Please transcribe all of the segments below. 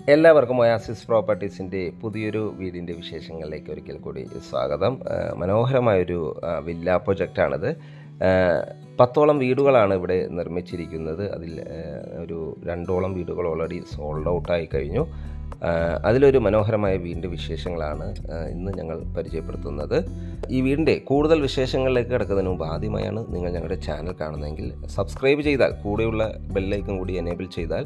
എല്ലാവർക്കും ഒയാസിസ് പ്രോപ്പർട്ടീസിൻ്റെ പുതിയൊരു വീടിൻ്റെ വിശേഷങ്ങളിലേക്ക് ഒരിക്കൽ കൂടി സ്വാഗതം ആ, മനോഹരമായൊരു ആ, വില്ല പ്രൊജക്റ്റാണിത് ആ, പത്തോളം വീടുകളാണ് ഇവിടെ നിർമ്മിച്ചിരിക്കുന്നത് അതിൽ ആ, ഒരു രണ്ടോളം വീടുകൾ ഓൾറെഡി സോൾഡ് ഔട്ടായി കഴിഞ്ഞു ആ, അതിലൊരു മനോഹരമായ വീടിൻ്റെ വിശേഷങ്ങളാണ് ആ, ഇന്ന് ഞങ്ങൾ പരിചയപ്പെടുത്തുന്നത് ഈ വീടിൻ്റെ കൂടുതൽ വിശേഷങ്ങളിലേക്ക് കിടക്കുന്നതിന് മുമ്പ് ആദ്യമായാണ് നിങ്ങൾ ഞങ്ങളുടെ ചാനൽ കാണുന്നതെങ്കിൽ സബ്സ്ക്രൈബ് ചെയ്താൽ കൂടെയുള്ള ബെല്ലൈക്കൺ കൂടി എനേബിൾ ചെയ്താൽ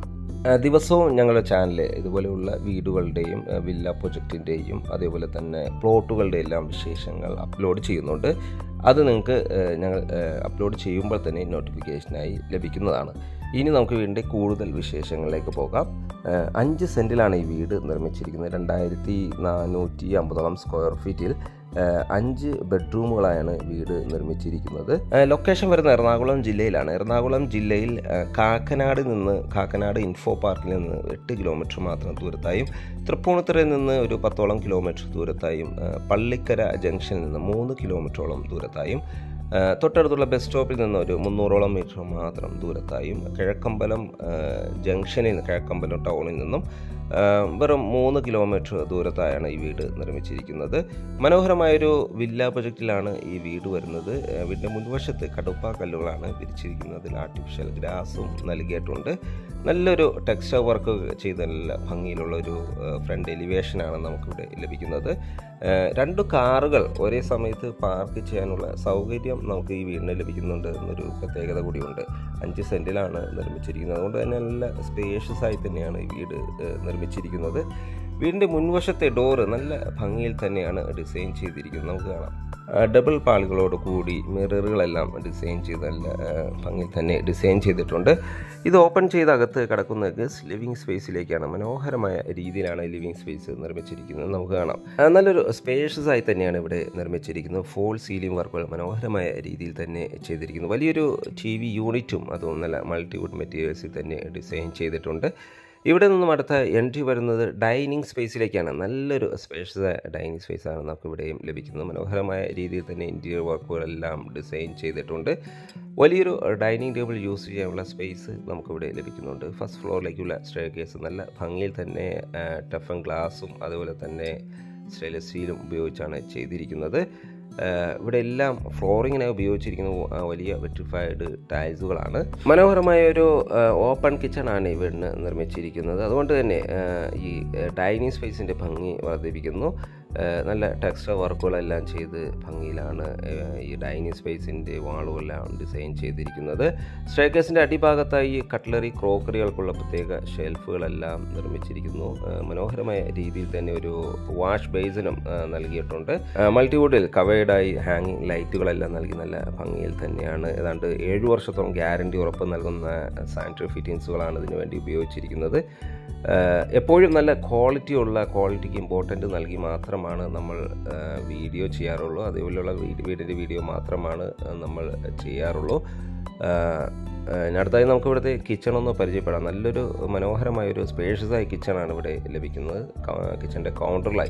ആ, ദിവസവും ഞങ്ങളുടെ ചാനലിൽ ഇതുപോലെയുള്ള വീടുകളുടെയും ആ, വില്ല പ്രൊജക്റ്റിൻ്റെയും അതേപോലെ തന്നെ പ്ലോട്ടുകളുടെ എല്ലാം വിശേഷങ്ങൾ അപ്ലോഡ് ചെയ്യുന്നുണ്ട് അത് നിങ്ങൾക്ക് ആ, ഞങ്ങൾ ആ, അപ്ലോഡ് ചെയ്യുമ്പോൾ തന്നെ നോട്ടിഫിക്കേഷനായി ലഭിക്കുന്നതാണ് ഇനി നമുക്ക് വീടിൻ്റെ കൂടുതൽ വിശേഷങ്ങളിലേക്ക് പോകാം ആ, അഞ്ച് സെൻറ്റിലാണ് ഈ വീട് നിർമ്മിച്ചിരിക്കുന്നത് രണ്ടായിരത്തി നാനൂറ്റി അമ്പതോളം സ്ക്വയർ ഫീറ്റിൽ ആ, അഞ്ച് ബെഡ്റൂമുകളായാണ് വീട് നിർമ്മിച്ചിരിക്കുന്നത് ആ, ലൊക്കേഷൻ വരുന്നത് എറണാകുളം ജില്ലയിലാണ് എറണാകുളം ജില്ലയിൽ ആ, കാക്കനാട് നിന്ന് കാക്കനാട് ഇൻഫോ പാർക്കിൽ നിന്ന് എട്ട് കിലോമീറ്റർ മാത്രം ദൂരത്തായും തൃപ്പൂണിത്തുറയിൽ നിന്ന് ഒരു പത്തോളം കിലോമീറ്റർ ദൂരത്തായും ആ, പള്ളിക്കര ജംഗ്ഷനിൽ നിന്ന് മൂന്ന് കിലോമീറ്ററോളം ദൂരത്തായും ആ, തൊട്ടടുത്തുള്ള ബസ് സ്റ്റോപ്പിൽ നിന്ന് ഒരു മുന്നൂറോളം മീറ്റർ മാത്രം ദൂരത്തായും കിഴക്കമ്പലം ആ, ജംഗ്ഷനിൽ നിന്ന് കിഴക്കമ്പലം ടൗണിൽ നിന്നും ആ, വെറും മൂന്ന് കിലോമീറ്റർ ദൂരത്തായാണ് ഈ വീട് നിർമ്മിച്ചിരിക്കുന്നത് മനോഹരമായൊരു വില്ല പ്രൊജക്റ്റിലാണ് ഈ വീട് വരുന്നത് ആ, വീടിൻ്റെ മുൻവശത്ത് കടുപ്പ കല്ലുകളാണ് വിരിച്ചിരിക്കുന്നത് അതിൽ ആർട്ടിഫിഷ്യൽ ഗ്രാസും നൽകിയിട്ടുണ്ട് നല്ലൊരു ടെക്സ്ചർ വർക്ക് ചെയ്ത നല്ല ഭംഗിയിലുള്ള ഒരു ഫ്രണ്ട് എലിവേഷനാണ് നമുക്കിവിടെ ലഭിക്കുന്നത് ആ, രണ്ട് കാറുകൾ ഒരേ സമയത്ത് പാർക്ക് ചെയ്യാനുള്ള സൗകര്യം നമുക്ക് ഈ വീടിന് ലഭിക്കുന്നുണ്ട് എന്നൊരു പ്രത്യേകത കൂടിയുണ്ട് അഞ്ച് സെൻറ്റിലാണ് നിർമ്മിച്ചിരിക്കുന്നത് അതുകൊണ്ട് തന്നെ നല്ല സ്പേഷ്യസ് ആയി തന്നെയാണ് ഈ വീട് ആ, നിർമ്മിച്ചിരിക്കുന്നത് വീടിൻ്റെ മുൻവശത്തെ ഡോറ് നല്ല ഭംഗിയിൽ തന്നെയാണ് ഡിസൈൻ ചെയ്തിരിക്കുന്നത് നമുക്ക് കാണാം ആ, ഡബിൾ പാളികളോട് കൂടി മിററുകളെല്ലാം ഡിസൈൻ ചെയ്ത് നല്ല ആ, ഭംഗിയിൽ തന്നെ ഡിസൈൻ ചെയ്തിട്ടുണ്ട് ഇത് ഓപ്പൺ ചെയ്ത് അകത്ത് കിടക്കുന്ന ഗസ് ലിവിങ് സ്പേസിലേക്കാണ് മനോഹരമായ രീതിയിലാണ് ലിവിങ് സ്പേസ് നിർമ്മിച്ചിരിക്കുന്നത് നമുക്ക് കാണാം ആ, നല്ലൊരു സ്പേഷ്യസ് ആയി തന്നെയാണ് ഇവിടെ നിർമ്മിച്ചിരിക്കുന്നത് ഫോൾ സീലിംഗ് വർക്കുകൾ മനോഹരമായ രീതിയിൽ തന്നെ ചെയ്തിരിക്കുന്നു വലിയൊരു ടി വി യൂണിറ്റും അതും നല്ല മൾട്ടിവുഡ് മെറ്റീരിയൽസിൽ തന്നെ ഡിസൈൻ ചെയ്തിട്ടുണ്ട് ഇവിടെ നിന്നും അടുത്ത എൻട്രി വരുന്നത് ഡൈനിങ് സ്പേസിലേക്കാണ് നല്ലൊരു സ്പേഷ്യസ് ഡൈനിങ് സ്പേസാണ് നമുക്ക് ഇവിടെയും ലഭിക്കുന്നത് മനോഹരമായ രീതിയിൽ തന്നെ ഇൻറ്റീരിയർ വർക്കുകളെല്ലാം ഡിസൈൻ ചെയ്തിട്ടുണ്ട് വലിയൊരു ഡൈനിങ് ടേബിൾ യൂസ് ചെയ്യാനുള്ള സ്പേസ് നമുക്കിവിടെ ലഭിക്കുന്നുണ്ട് ഫസ്റ്റ് ഫ്ലോറിലേക്കുള്ള സ്റ്റേ കേസ് നല്ല ഭംഗിയിൽ തന്നെ ടഫൻ ഗ്ലാസും അതുപോലെ തന്നെ സ്റ്റെയിൻലെസ് സ്റ്റീലും ഉപയോഗിച്ചാണ് ചെയ്തിരിക്കുന്നത് ആഹ് ഇവിടെ എല്ലാം ഫ്ലോറിങ്ങിനായി ഉപയോഗിച്ചിരിക്കുന്ന ആ വലിയ വെട്രിഫൈഡ് ടൈൽസുകളാണ് മനോഹരമായ ഒരു ഓപ്പൺ കിച്ചൺ ആണ് ഈ വീടിന് നിർമ്മിച്ചിരിക്കുന്നത് അതുകൊണ്ട് തന്നെ ആഹ് ഈ ഡൈനിങ് സ്പേസിൻ്റെ ഭംഗി വർദ്ധിപ്പിക്കുന്നു ആഹ് നല്ല ടെക്സ്റ്റർ വർക്കുകളെല്ലാം ചെയ്ത് ഭംഗിയിലാണ് ആഹ് ഈ ഡൈനിങ് സ്പേസിൻ്റെ വാളുകളെല്ലാം ഡിസൈൻ ചെയ്തിരിക്കുന്നത് സ്റ്റേക്കേസിൻ്റെ അടിഭാഗത്തായി കട്ട്ലറി ക്രോക്കറികൾക്കുള്ള പ്രത്യേക ഷെൽഫുകളെല്ലാം നിർമ്മിച്ചിരിക്കുന്നു ആഹ് മനോഹരമായ രീതിയിൽ തന്നെ ഒരു വാഷ് ബേസിനും ആഹ് നൽകിയിട്ടുണ്ട് ആഹ് മൾട്ടിവുഡിൽ കവേഡായി ഹാങ്ങിങ് ലൈറ്റുകളെല്ലാം നൽകി നല്ല ഭംഗിയിൽ തന്നെയാണ് ഏതാണ്ട് ഏഴ് വർഷത്തോളം ഗ്യാരണ്ടി ഉറപ്പ് നൽകുന്ന സാനിറ്ററി ഫിറ്റിങ്സുകളാണ് ഇതിനു വേണ്ടി ഉപയോഗിച്ചിരിക്കുന്നത് ആഹ് എപ്പോഴും നല്ല ക്വാളിറ്റി ഉള്ള ക്വാളിറ്റിക്ക് ഇമ്പോർട്ടൻ്റ് നൽകി മാത്രമാണ് നമ്മൾ ആഹ് വീഡിയോ ചെയ്യാറുള്ളൂ അതേപോലെയുള്ള വീട് വീടിൻ്റെ വീഡിയോ മാത്രമാണ് ആഹ് നമ്മൾ ചെയ്യാറുള്ളൂ ആഹ് ആഹ് അടുത്തായി നമുക്ക് ഇവിടുത്തെ കിച്ചൺ ഒന്ന് പരിചയപ്പെടാം നല്ലൊരു മനോഹരമായൊരു സ്പേഷ്യസ് ആയ കിച്ചണാണ് ഇവിടെ ലഭിക്കുന്നത് കിച്ചൻ്റെ കൗണ്ടറിലായി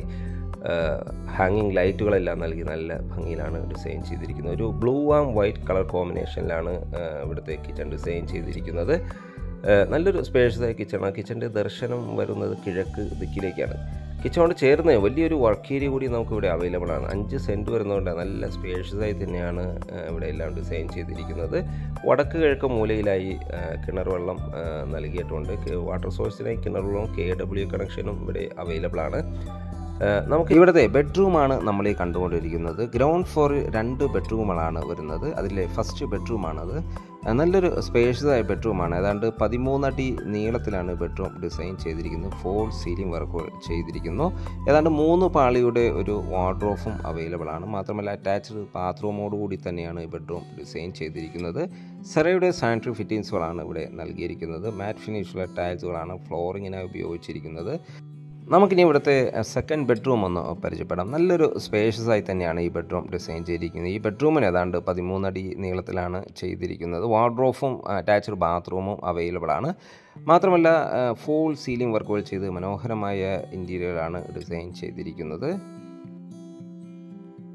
ഹാങ്ങിങ് ലൈറ്റുകളെല്ലാം നൽകി നല്ല ഭംഗിയിലാണ് ഡിസൈൻ ചെയ്തിരിക്കുന്നത് ഒരു ബ്ലൂ ആം വൈറ്റ് കളർ കോമ്പിനേഷനിലാണ് ആഹ് ഇവിടുത്തെ കിച്ചൺ ഡിസൈൻ ചെയ്തിരിക്കുന്നത് ആഹ് നല്ലൊരു സ്പേഷ്യസ് ആയ കിച്ചണാണ് കിച്ചൻ്റെ ദർശനം വരുന്നത് കിഴക്ക് ദിക്കിലേക്കാണ് കിച്ചണോട് ചേർന്ന് വലിയൊരു വർക്ക് ഏരിയ കൂടി നമുക്ക് ഇവിടെ അവൈലബിൾ ആണ് അഞ്ച് സെൻറ്റ് വരുന്നതുകൊണ്ട് നല്ല സ്പേഷ്യസ് ആയി തന്നെയാണ് ആഹ് ഇവിടെ എല്ലാം ഡിസൈൻ ചെയ്തിരിക്കുന്നത് വടക്ക് കിഴക്ക് മൂലയിലായി ആഹ് കിണർ വെള്ളം ആഹ് നൽകിയിട്ടുണ്ട് കെ- വാട്ടർ സോഴ്സിനായി കിണർ വെള്ളവും കെ ഡബ്ല്യു കണക്ഷനും ഇവിടെ അവൈലബിൾ ആണ് ആഹ് നമുക്ക് ഇവിടുത്തെ ബെഡ്റൂമാണ് നമ്മൾ ഈ കണ്ടുകൊണ്ടിരിക്കുന്നത് ഗ്രൗണ്ട് ഫ്ലോറിൽ രണ്ട് ബെഡ്റൂമുകളാണ് വരുന്നത് അതിലെ ഫസ്റ്റ് ബെഡ്റൂമാണത് ആഹ് നല്ലൊരു സ്പേഷ്യസ് ആയ ബെഡ്റൂമാണ് ഏതാണ്ട് പതിമൂന്നടി നീളത്തിലാണ് ബെഡ്റൂം ഡിസൈൻ ചെയ്തിരിക്കുന്നത് ഫോൾ സീലിംഗ് വർക്കുകൾ ചെയ്തിരിക്കുന്നു ഏതാണ്ട് മൂന്ന് പാളിയുടെ ഒരു വാർഡ്രോഫും അവൈലബിൾ ആണ് മാത്രമല്ല അറ്റാച്ച്ഡ് ബാത്റൂമോട് കൂടി തന്നെയാണ് ഈ ബെഡ്റൂം ഡിസൈൻ ചെയ്തിരിക്കുന്നത് സെറയുടെ സാനിറ്ററി ഫിറ്റിങ്സുകളാണ് ഇവിടെ നൽകിയിരിക്കുന്നത് മാറ്റ് ഫിനിഷുള്ള ടൈൽസുകളാണ് ഫ്ലോറിങ്ങിനായി ഉപയോഗിച്ചിരിക്കുന്നത് നമുക്കിനി ഇവിടുത്തെ സെക്കൻഡ് ബെഡ്റൂം ഒന്ന് പരിചയപ്പെടാം നല്ലൊരു സ്പേഷ്യസ് ആയി തന്നെയാണ് ഈ ബെഡ്റൂം ഡിസൈൻ ചെയ്തിരിക്കുന്നത് ഈ ബെഡ്റൂമിന് ഏതാണ്ട് പതിമൂന്നടി നീളത്തിലാണ് ചെയ്തിരിക്കുന്നത് വാർഡ്രോഫും അറ്റാച്ച്ഡ് ബാത്റൂമും അവൈലബിൾ ആണ് മാത്രമല്ല ഫുൾ സീലിംഗ് വർക്കുകൾ ചെയ്ത് മനോഹരമായ ഇൻറ്റീരിയറാണ് ഡിസൈൻ ചെയ്തിരിക്കുന്നത്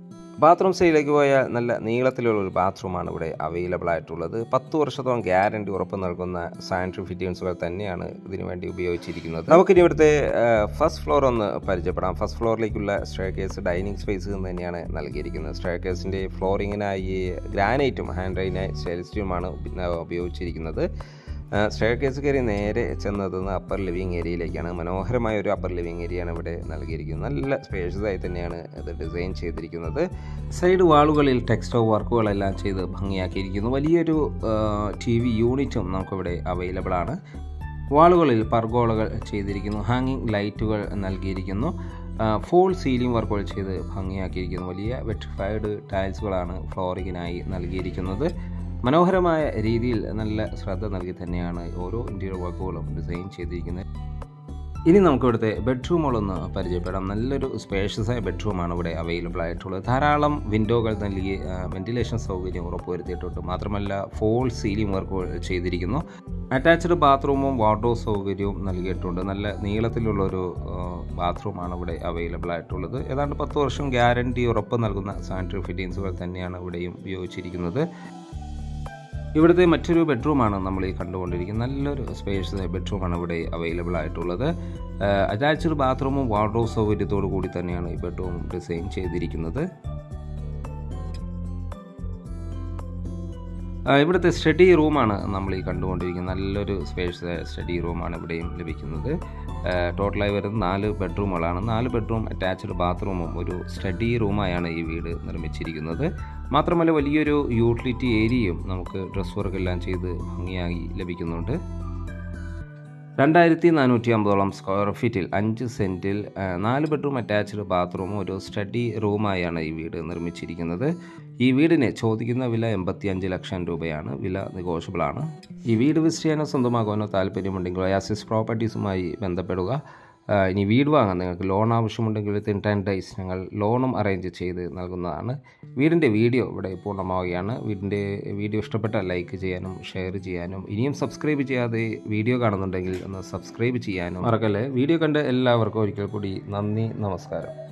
ബാത്റൂം സൈഡിലേക്ക് പോയാൽ നല്ല നീളത്തിലുള്ള ഒരു ബാത്റൂമാണ് ഇവിടെ അവൈലബിൾ ആയിട്ടുള്ളത് പത്ത് വർഷത്തോളം ഗ്യാരണ്ടി ഉറപ്പ് നൽകുന്ന സാനിറ്ററി ഫിറ്റിംഗ്സുകൾ തന്നെയാണ് ഇതിനു വേണ്ടി ഉപയോഗിച്ചിരിക്കുന്നത് നമുക്കിനി ഇവിടുത്തെ ഫസ്റ്റ് ഫ്ലോർ ഒന്ന് പരിചയപ്പെടാം ഫസ്റ്റ് ഫ്ലോറിലേക്കുള്ള സ്റ്റേ കേസ് ഡൈനിങ് സ്പേസ് തന്നെയാണ് നൽകിയിരിക്കുന്നത് സ്റ്റേ കേസിൻ്റെ ഫ്ലോറിങ്ങിനായി ഗ്രാനൈറ്റും ഹാൻഡ് റൈനായി സ്റ്റൈൽ സ്റ്റീലുമാണ് ഉപയോഗിച്ചിരിക്കുന്നത് സ്റ്റെയർ കേസ് കയറി നേരെ ചെന്നെത്തുന്ന അപ്പർ ലിവിങ് ഏരിയയിലേക്കാണ് മനോഹരമായ ഒരു അപ്പർ ലിവിങ് ഏരിയയാണ് ഇവിടെ നൽകിയിരിക്കുന്നത് നല്ല സ്പേഷ്യസ് ആയി തന്നെയാണ് ഇത് ഡിസൈൻ ചെയ്തിരിക്കുന്നത് സൈഡ് വാളുകളിൽ ടെക്സ്റ്റോ വർക്കുകളെല്ലാം ചെയ്ത് ഭംഗിയാക്കിയിരിക്കുന്നു വലിയൊരു ടി വി യൂണിറ്റും നമുക്കിവിടെ അവൈലബിൾ ആണ് വാളുകളിൽ പർഗോളകൾ ചെയ്തിരിക്കുന്നു ഹാങ്ങിങ് ലൈറ്റുകൾ നൽകിയിരിക്കുന്നു ഫോൾ സീലിംഗ് വർക്കുകൾ ചെയ്ത് ഭംഗിയാക്കിയിരിക്കുന്നു വലിയ വെട്രിഫൈഡ് ടൈൽസുകളാണ് ഫ്ലോറിങ്ങിനായി നൽകിയിരിക്കുന്നത് മനോഹരമായ രീതിയിൽ നല്ല ശ്രദ്ധ നൽകി തന്നെയാണ് ഓരോ ഇൻറ്റീരിയർ വർക്കുകളും ഡിസൈൻ ചെയ്തിരിക്കുന്നത് ഇനി നമുക്ക് ഇവിടുത്തെ ബെഡ്റൂമുകളൊന്ന് പരിചയപ്പെടാം നല്ലൊരു സ്പേഷ്യസ് ആയ ബെഡ്റൂമാണ് ഇവിടെ അവൈലബിൾ ആയിട്ടുള്ളത് ധാരാളം വിൻഡോകൾ നൽകി വെന്റിലേഷൻ സൗകര്യം ഉറപ്പുവരുത്തിയിട്ടുണ്ട് മാത്രമല്ല ഫോൾ സീലിംഗ് വർക്കുകൾ ചെയ്തിരിക്കുന്നു അറ്റാച്ച്ഡ് ബാത്റൂമും വാർഡ്രോ സൗകര്യവും നൽകിയിട്ടുണ്ട് നല്ല നീളത്തിലുള്ളൊരു ബാത്റൂമാണ് ഇവിടെ അവൈലബിൾ ആയിട്ടുള്ളത് ഏതാണ്ട് പത്ത് വർഷം ഗ്യാരണ്ടി ഉറപ്പ് നൽകുന്ന സാനിറ്ററി ഫിറ്റിങ്സുകൾ തന്നെയാണ് ഇവിടെയും ഉപയോഗിച്ചിരിക്കുന്നത് ഇവിടുത്തെ മറ്റൊരു ബെഡ്റൂമാണ് നമ്മൾ ഈ കണ്ടുകൊണ്ടിരിക്കുന്നത് നല്ലൊരു സ്പേഷ്യസ് ബെഡ്റൂമാണ് ഇവിടെ അവൈലബിൾ ആയിട്ടുള്ളത് അറ്റാച്ച്ഡ് ബാത്റൂമും വാർഡ്രോബ് സൗകര്യത്തോടു കൂടി തന്നെയാണ് ഈ ബെഡ്റൂം ഡിസൈൻ ചെയ്തിരിക്കുന്നത് ഇവിടുത്തെ സ്റ്റഡി റൂമാണ് നമ്മൾ ഈ കണ്ടുകൊണ്ടിരിക്കുന്നത് നല്ലൊരു സ്പേഷ്യസ് സ്റ്റഡി റൂമാണ് ഇവിടെയും ലഭിക്കുന്നത് ടോട്ടലായി വരുന്നത് നാല് ബെഡ്റൂമുകളാണ് നാല് ബെഡ്റൂം അറ്റാച്ച്ഡ് ബാത്റൂമും ഒരു സ്റ്റഡി റൂമായാണ് ഈ വീട് നിർമ്മിച്ചിരിക്കുന്നത് മാത്രമല്ല വലിയൊരു യൂട്ടിലിറ്റി ഏരിയയും നമുക്ക് ഡ്രസ് വർക്ക് എല്ലാം ചെയ്ത് ഭംഗിയായി ലഭിക്കുന്നുണ്ട് രണ്ടായിരത്തി നാനൂറ്റി അമ്പതോളം സ്ക്വയർ ഫീറ്റിൽ അഞ്ച് സെൻറ്റിൽ നാല് ബെഡ്റൂം അറ്റാച്ച്ഡ് ബാത്റൂമും ഒരു സ്റ്റഡി റൂമായാണ് ഈ വീട് നിർമ്മിച്ചിരിക്കുന്നത് ഈ വീടിന് ചോദിക്കുന്ന വില എൺപത്തി അഞ്ച് ലക്ഷം രൂപയാണ് വില നെഗോഷ്യബിൾ ആണ് ഈ വീട് വിസിറ്റ് ചെയ്യാനോ സ്വന്തമാക്കാനോ താല്പര്യമുണ്ടെങ്കിൽ അയാസിസ് പ്രോപ്പർട്ടീസുമായി ബന്ധപ്പെടുക ഇനി വീട് വാങ്ങാൻ നിങ്ങൾക്ക് ലോൺ ആവശ്യമുണ്ടെങ്കിൽ വിത്തിൻ ടെൻ ഡേയ്സ് ഞങ്ങൾ ലോണും അറേഞ്ച് ചെയ്ത് നൽകുന്നതാണ് വീടിൻ്റെ വീഡിയോ ഇവിടെ പൂർണ്ണമാവുകയാണ് വീടിൻ്റെ വീഡിയോ ഇഷ്ടപ്പെട്ടാൽ ലൈക്ക് ചെയ്യാനും ഷെയർ ചെയ്യാനും ഇനിയും സബ്സ്ക്രൈബ് ചെയ്യാതെ വീഡിയോ കാണുന്നുണ്ടെങ്കിൽ ഒന്ന് സബ്സ്ക്രൈബ് ചെയ്യാനും മറക്കല്ലേ വീഡിയോ കണ്ട് എല്ലാവർക്കും ഒരിക്കൽ കൂടി നന്ദി നമസ്കാരം